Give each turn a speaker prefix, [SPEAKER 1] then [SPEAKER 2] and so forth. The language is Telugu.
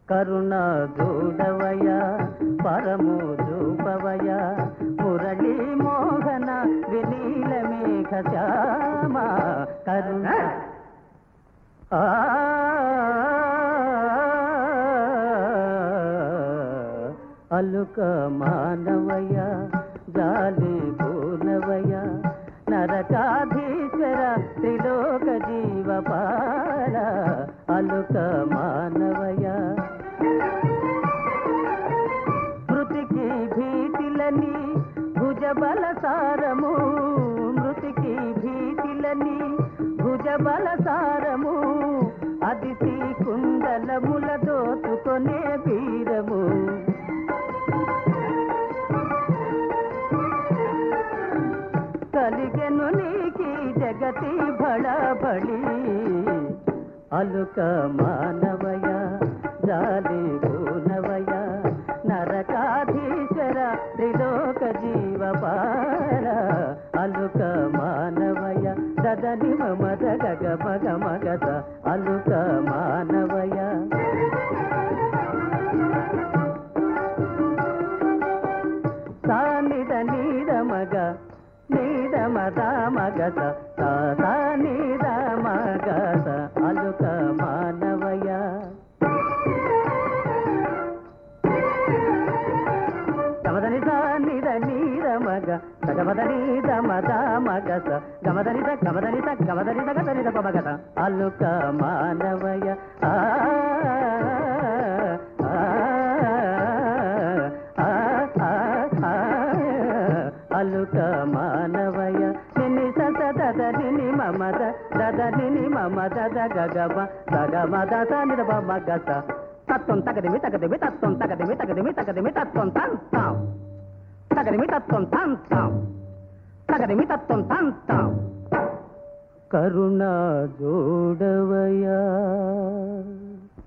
[SPEAKER 1] కరుణ చూడవయ పరము చూపవయ మురళీ మోహన వినీల మేఘ శ్యామ కరుణ ఆ అలుక మానవయ జాలి పూనవయ నరకాధీశ్వర త్రిలోక జీవపాల అలుక మానవయ మృతికి భీతిలని భుజబల సారము మృతికి భీతిలని భుజబల సారము అదితి కుండలముల దోచుకొనే వీరము కలిగెను నీకి జగతి బళబళి అలుక మానవయ జాలి పూనవయ నరకాధీశ్వర త్రిలోక జీవపాల అలుక మానవయ దదని మమద గగ మగ మగత అలుక మానవయ సానిద నీద మగ నీద మద మగత తా నీద మగత అలుక మానవయ గమదని నిద నీద మగ గమదని మద మగత గమదని గమదని గమదని గదని మగత అలుక మానవయ ఆ ఆ, ఆ, ఆ, ఆ, అలుక మానవయ నిని సత దద నిని మమద దద నిని మమ దద గగమ గగమ దద నిద బమ గత తత్వం తగదిమి తగదిమి తత్వం తగదిమి తగదిమి తగదిమి తత్వం తం తాం తగదిమి తత్వం తం తాం తగదిమి తత్వం తం తాం కరుణ జోడవయా